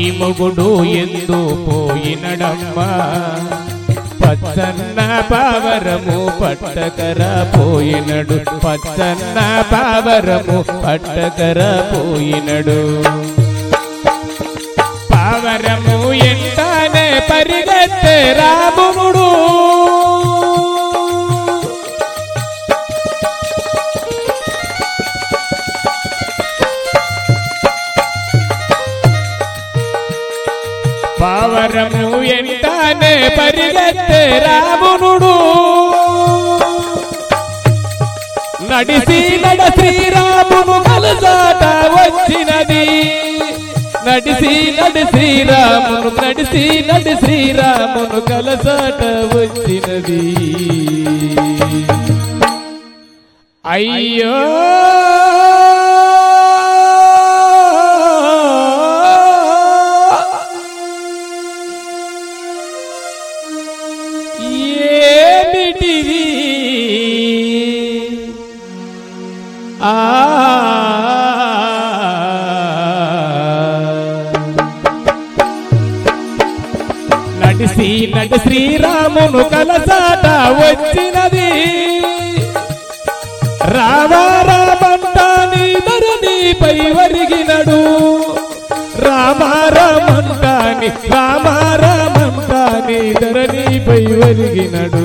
మొగుడు ఎందు పోయినడమ్మా పచ్చన్న పావరము పట్టకర పోయినడు పచ్చన్న పావరము పట్టకర పోయినడు పావరము ఎంటానే పరిగెత్తే రాముడు పావరము ఎంటానే పరిగెత్తే రామునుడు నడిసి నడ శ్రీరామును కలసాట వచ్చినది నడిసి నడి శ్రీరామును నడిసి నడి శ్రీరామును కలసాట వచ్చినది అయ్యో ఏమిటిది ఆ నడిసి నడి శ్రీరామును కలసాట వచ్చినది రామారామంటాని ధరణిపై వరిగినడు రామారామంటాని రామారామంటాని ధరణిపై వరిగినడు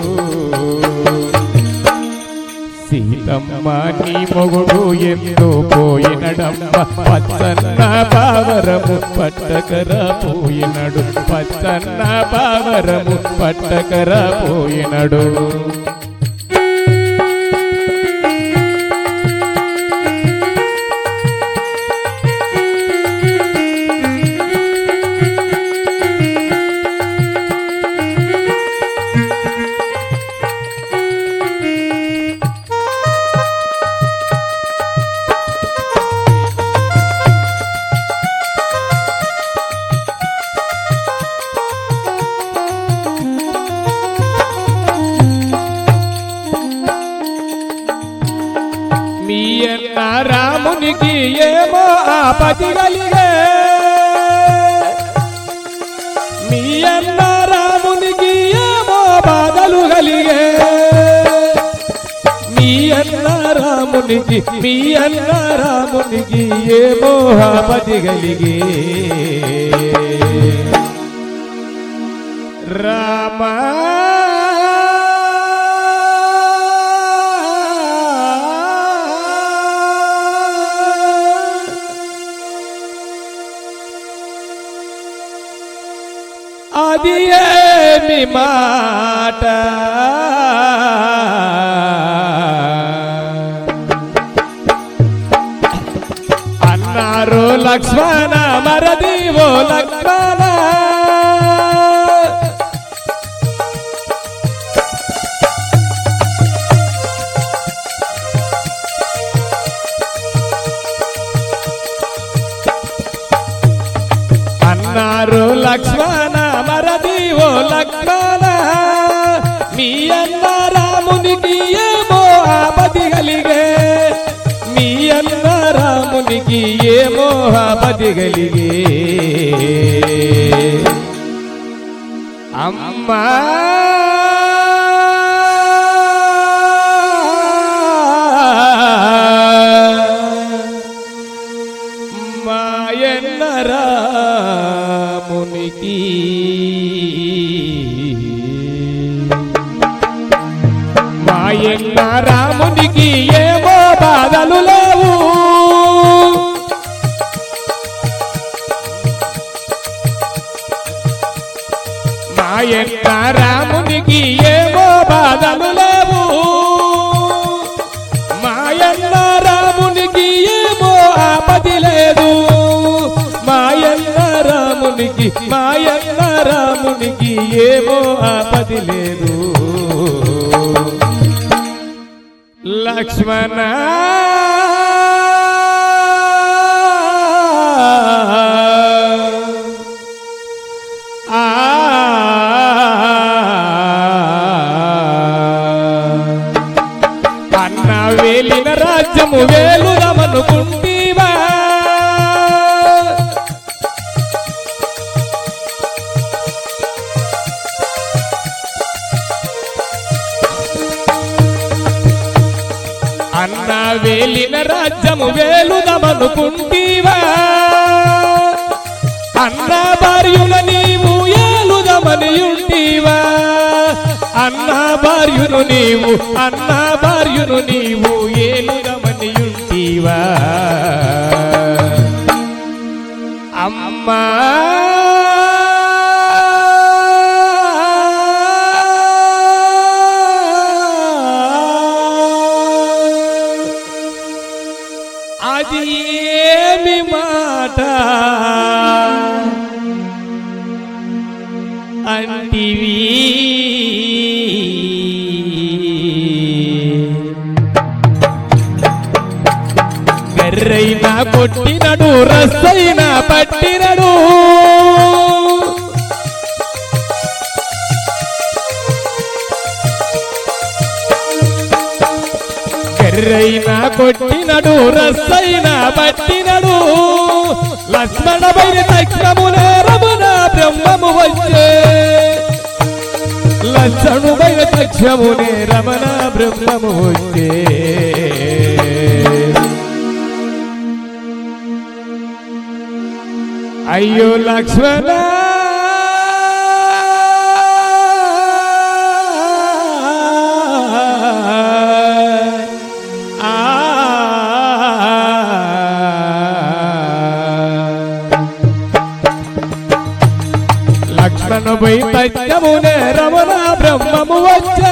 సీతమ్మ నీ మొగుడు ఎందు పోయినడమ్మ పచ్చన్న పావరము పట్టకర పోయినడు పచ్చన్న పావరము పట్టకర పోయినడు మీ అన్న రామునికి ఏమో ఆపతి కలిగే మీ అన్న రామునికి ఏమో బాధలు కలిగే మీ అన్న రామునికి మీ అన్న రామునికి ఏమో ఆపతి కలిగే రామా అది ఏమి మాట అన్నారు లక్ష్మణ మరదీవో లక్ష్మణ అన్నారు లక్ష్మణ మరదీవో లక్ష్మణ మీ అన్న రామునికి ఏమో ఆపది కలిగే మీ అన్న రామునికి ఏమో ఆపది కలిగే అమ్మా మాయన్న రామునికి మాయన్న రామునికి ఏమో బాధలు లేవు మాయన్న రామునికి ఏమో బాధలు లేవు మాయన్న రామునికి ఏమో ఆపది లేదు మాయన్న రామునికి మాయన్న రామునికి ఏమో ఆపది లేదు లక్ష్మణ ఆ అన్న వేలిన రాజ్యము వేలుదమనుకుంటీవా వేలిన రాజ్యము వేలుదమనుకుంటీవా అన్న భార్యుల నీవు ఏలుదమనియుంటీవా అన్న భార్యును నీవు అన్న భార్యును నీవు ఏలుదమనియుంటీవా అమ్మా అది ఏమి మాట అంటివి గర్రైనా కొట్టినడు రస్సైనా పట్టినడు కర్రైనా కొట్టినడు రస్సైనా పట్టినడు లక్ష్మణ బైరి తక్షమునే రమున బ్రహ్మము వచ్చే లక్షణు బైర తక్షమునే రమణ బ్రహ్మము వచ్చే అయ్యో లక్ష్మణ లక్ష్మణ పోయి తత్యమునే రమణ బ్రహ్మము వచ్చే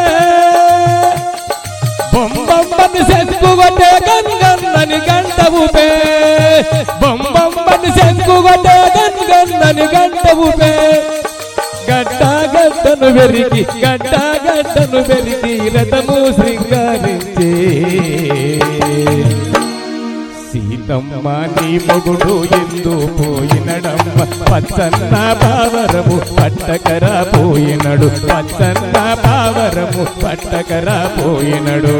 బొమ్మమ్మని సెంకుగొట్టే గన్గన్నని గంట ఊపే బొమ్మమ్మని సెంకుగొట్టే గన్గన్నని గంట ఊపే గడ్డ గడ్డను వెరికి గడ్డ గడ్డను వెరికి రథము శృంగారించే సీతమ్మ నీ మొగుడు ఎందు పోయినడమ్మ పచ్చన్న పావరము పట్టకరా పోయినడు పచ్చన్న పావరము పట్టకరా పోయినడు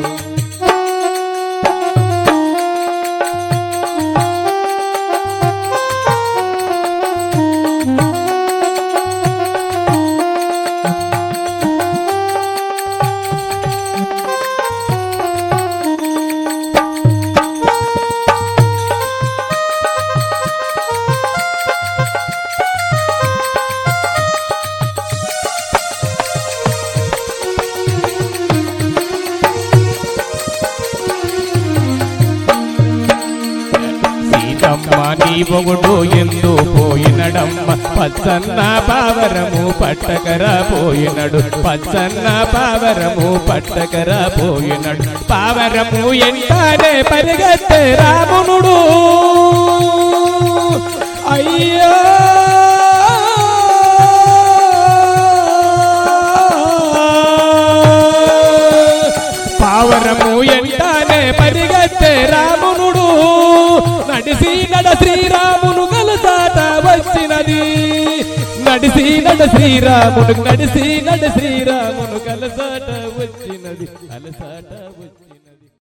సీతమ్మ నీ మొగుడు ఎందు పోయినడమ్మ పచ్చన్న పావరము పట్టకరా పోయినడు పచ్చన్న పావరము పట్టకరా పోయినడు పావరము ఎంటానే పరిగెత్తే రామునుడు అయ్యో పావరము ఎంటానే పరిగెత్తే రామునుడు నడిసి నడ శ్రీరామును కలసాట వచ్చినది నడిసి నడ శ్రీరామును నడిసి నడ శ్రీరామును కలసాట వచ్చినది అలసాట వచ్చినది